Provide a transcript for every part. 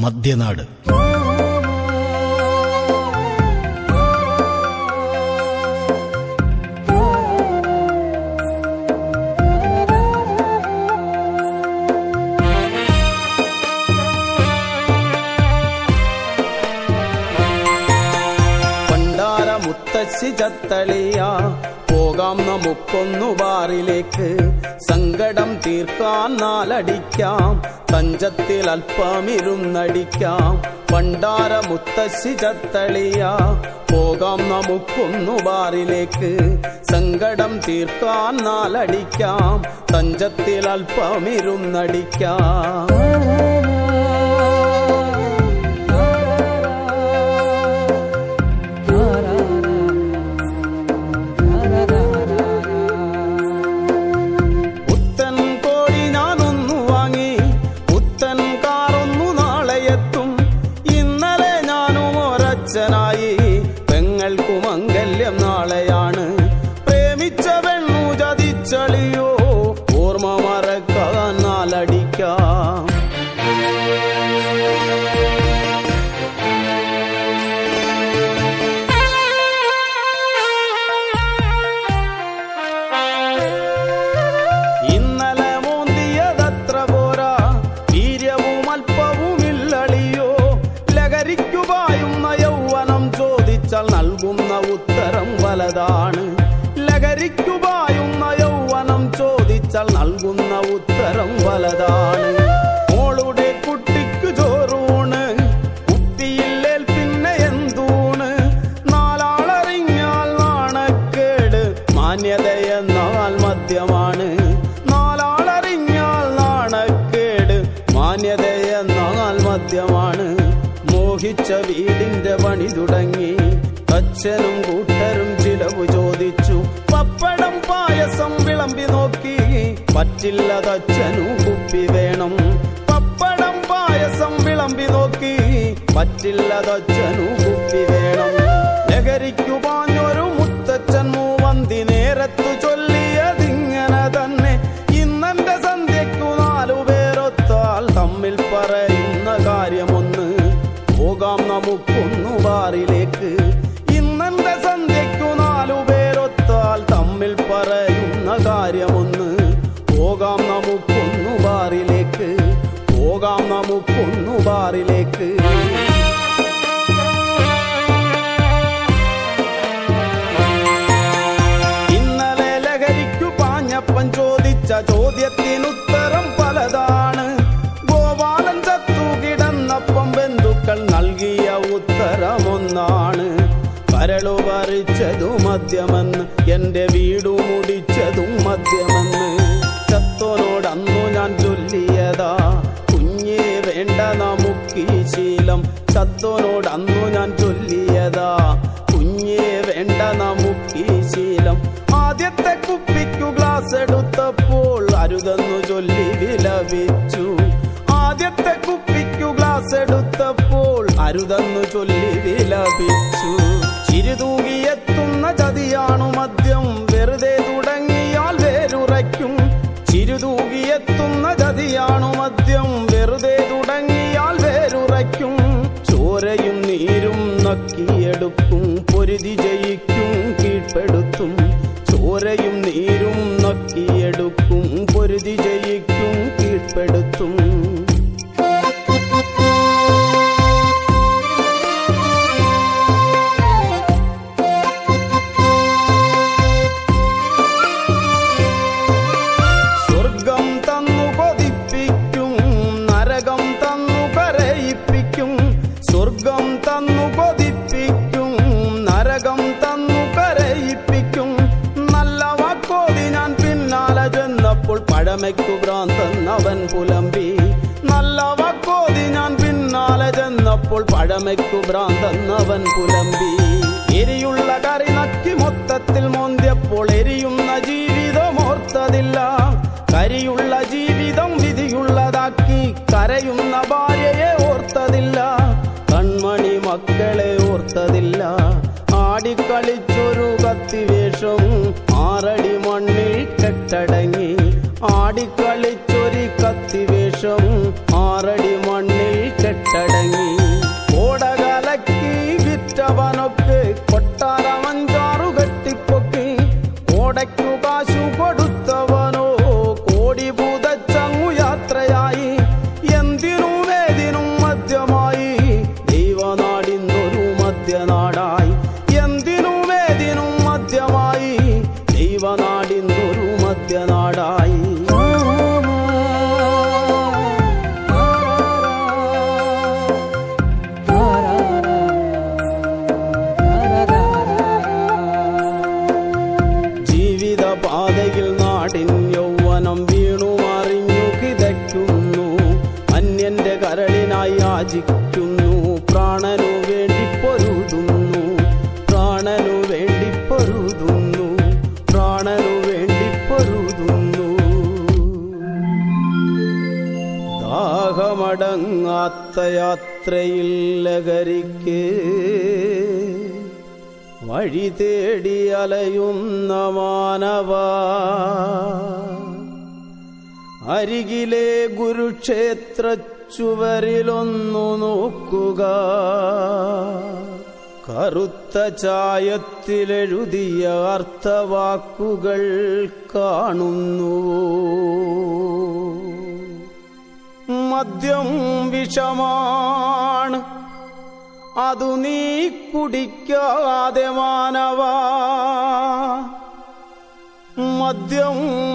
മധ്യനാട് പണ്ടാര മുത്തശ്ശി ചത്തളിയ പോകാം നമുക്കൊന്നു ബാറിലേക്ക് സങ്കടം തീർക്കാൻ നാലടിക്കാം തഞ്ചത്തിൽ അല്പമിരുന്നടിക്കാം പണ്ടാര മുത്തശ്ശി ചത്തളിയ പോകാം നമുക്കൊന്നു ബാറിലേക്ക് സങ്കടം തീർക്കാൻ നാലടിക്കാം തഞ്ചത്തിൽ അല്പമിരുന്നടിക്കാം പുത്തൻ കോഴി ഞാനൊന്നു വാങ്ങി പുത്തൻ കാറൊന്നു നാളെയെത്തും ഇന്നലെ ഞാനും ഒരച്ഛനായി പെങ്ങൾക്കു മംഗല്യം നാളെയാണ് പ്രേമിച്ച പെണ്ണു ചതിച്ചളിയോ ഓർമ്മ മറക്കാൻ നാലടിക്കാം ഇന്നലെ മോന്തിയതത്ര പോരാ വീര്യവും അല്പവുമില്ലളിയോ ലഹരിക്കു പായുന്ന യൗവനം ചോദിച്ചാൽ നൽകുന്ന ഉത്തരം വലതാണ് ലഹരിക്കു പായുന്ന യൗവനം ചോദിച്ചാൽ നൽകുന്ന ഉത്തരം വലതാണ് മോളുടെ കുട്ടിക്കു ചോറൂണ് കുപ്പിയില്ലേൽ പിന്നെ എന്തൂണ് നാലാളറിഞ്ഞാൽ നാണക്കേട് മാന്യതയെന്നാൽ മദ്യമാണ് നാലാളറിഞ്ഞാൽ നാണക്കേട് മാന്യതയെന്നാൽ മദ്യമാണ് മോഹിച്ച വീടിന്റെ പണി തുടങ്ങി അച്ഛനും കൂട്ടരും ചിലവ് ചോദിച്ചു പപ്പടം പായസം വിളമ്പി നോക്കി പറ്റില്ലതച്ഛനും കുപ്പി വേണം പപ്പടം പായസം വിളമ്പി നോക്കി പറ്റില്ലതച്ഛനും കുപ്പി വേണം ലഹരിക്കു പാഞ്ഞൊരു മുത്തച്ഛൻ മൂവന്തി നേരത്തു ചൊല്ലിയതിങ്ങനെ തന്നെ ഇന്നെന്റെ സന്ധ്യയ്ക്കു നാലു പേരൊത്താൽ തമ്മിൽ പറയുന്ന കാര്യമൊന്ന് പോകാം നമുക്കൊന്നു ബാറിലേക്ക് ഇന്നെന്റെ സന്ധ്യയ്ക്കു നാലു പേരൊത്താൽ തമ്മിൽ പറയുന്ന കാര്യമൊന്ന് പോകാം നമുക്കൊന്നു ബാറിലേക്ക് പോകാം നമുക്കൊന്നു ബാറിലേക്ക് ഇന്നലെ ലഹരിക്കു പാഞ്ഞപ്പൻ ചോദിച്ച ചോദ്യത്തിനുത്തരം പലതാണ് ഗോപാലൻ ചത്തു കിടന്നപ്പം ബന്ധുക്കൾ നൽകിയ ഉത്തരമൊന്നാണ് കരളു പറിച്ചതും മദ്യമെന്ന് എന്റെ വീടു മുടിച്ചതും മദ്യമെന്ന് ചത്തോനോട് അന്നു ഞാൻ ചൊല്ലിയതാ കുഞ്ഞേ വേണ്ട നമുക്കീ ശീലം ചത്തോനോട് അന്നു ഞാൻ ചൊല്ലിയതാ കുഞ്ഞേ വേണ്ട നമുക്കീ ശീലം ആദ്യത്തെ കുപ്പിക്കു ഗ്ലാസ് എടുത്തപ്പോൾ അരുതെന്നു ചൊല്ലി വിലപിച്ചു ആദ്യത്തെ കുപ്പിക്കു ഗ്ലാസ് എടുത്തപ്പോൾ അരുതെന്നു ചൊല്ലി വിലപിച്ചു ചിരുതൂകിയെത്തുന്ന ചതിയാണു മദ്യം വെറുതെ തുടങ്ങിയാൽ വേരുറയ്ക്കും ചിരുതൂകിയെത്തുന്ന ചതിയാണു മദ്യം വെറുതെ തുടങ്ങിയാൽ വേരുറയ്ക്കും ചോരയും നീരും നക്കിയെടുക്കും പൊരുതി ജയിക്കും കീഴ്പ്പെടുത്തും ചോരയും നീരും നക്കിയെടുക്കും പൊരുതി ജയിക്കും കീഴ്പ്പെടുത്തും സ്വർഗം തന്നു കൊതിപ്പിക്കും നരകം തന്നു കരയിപ്പിക്കും സ്വർഗം തന്നു കൊതിപ്പിക്കും നരകം തന്നു കരയിപ്പിക്കും നല്ല വാക്കോതി ഞാൻ പിന്നാലെ ചെന്നപ്പോൾ പഴമയ്ക്കു ഭ്രാന്തന്നവൻ പുലമ്പി നല്ല വാക്കോതി ഞാൻ പിന്നാലെ ചെന്നപ്പോൾ പഴമയ്ക്കു ഭ്രാന്തന്നവൻ പുലമ്പി എരിയുള്ള കറി നക്കി മൊത്തത്തിൽ മോന്തിയപ്പോൾ എരിയുന്ന ജീവിതം ഓർത്തതില്ല കരിയുള്ള ജീവിതം വിധിയുള്ളതാക്കി കരയുന്ന ഭാര്യയെ ഓർത്തതില്ല കൺമണി മക്കളെ ഓർത്തതില്ല ആടിക്കളിച്ചൊരു കത്തിവേഷം ആറടി മണ്ണിൽ കെട്ടടങ്ങി ആടിക്കളിച്ചൊരു കത്തിവേഷം ആറടി മണ്ണിൽ കെട്ട കീഴടങ്ങി ഓടകലക്കി വിറ്റവനൊക്കെ കൊട്ടാരമഞ്ചാറു കെട്ടിപ്പൊക്കി ഓടയ്ക്കു കാശു കൊടുത്തവനോ കോടി പൂതച്ചങ്ങു യാത്രയായി എന്തിനും ഏതിനും മദ്യമായി ദൈവനാടിന്നൊരു മദ്യനാടായി എന്തിനും ഏതിനും മദ്യമായി ദൈവനാടിന്നൊരു മദ്യനാടായി ജീവിതപാതയിൽ നാടിൻ യൗവനം വീണു മറിഞ്ഞു കിതയ്ക്കുന്നു അന്യന്റെ കരളിനായി യാചിക്കുന്നു പ്രാണനു വേണ്ടി പൊരുതുന്നു പ്രാണനു വേണ്ടി പൊരുതുന്നു പ്രാണനു വേണ്ടി പൊരുതുന്നു ദാഹമടങ്ങാത്ത യാത്രയിൽ ലഹരിക്ക് വഴി തേടി അലയുന്ന മാനവ അരികിലെ ഗുരുക്ഷേത്ര ചുവരിലൊന്നു നോക്കുക കറുത്ത ചായത്തിലെഴുതിയ അർത്ഥവാക്കുകൾ കാണുന്നുവോ മദ്യം വിഷമാണ് അതു നീ കുടിക്കാതെ മാനവ മദ്യം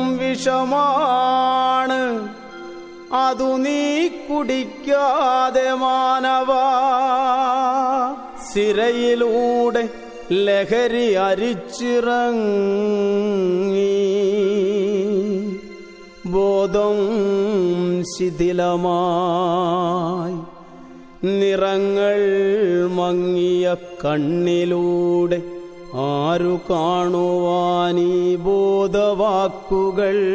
വിഷമാണ് അതു നീ കുടിക്കാതെ മാനവ സിരയിലൂടെ ലഹരി അരിച്ചിറങ്ങി ബോധം ശിഥിലമായി നിറങ്ങൾ മങ്ങിയ കണ്ണിലൂടെ ആരു കാണുവാനീ ബോധവാക്കുകൾ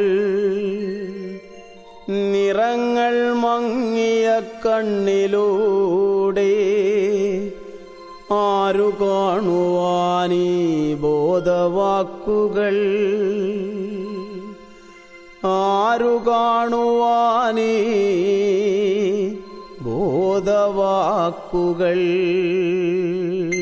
നിറങ്ങൾ മങ്ങിയ കണ്ണിലൂടെ ആരു കാണുവാനീ ബോധവാക്കുകൾ ആരു കാണുവാനീ ബോധവാക്കുകൾ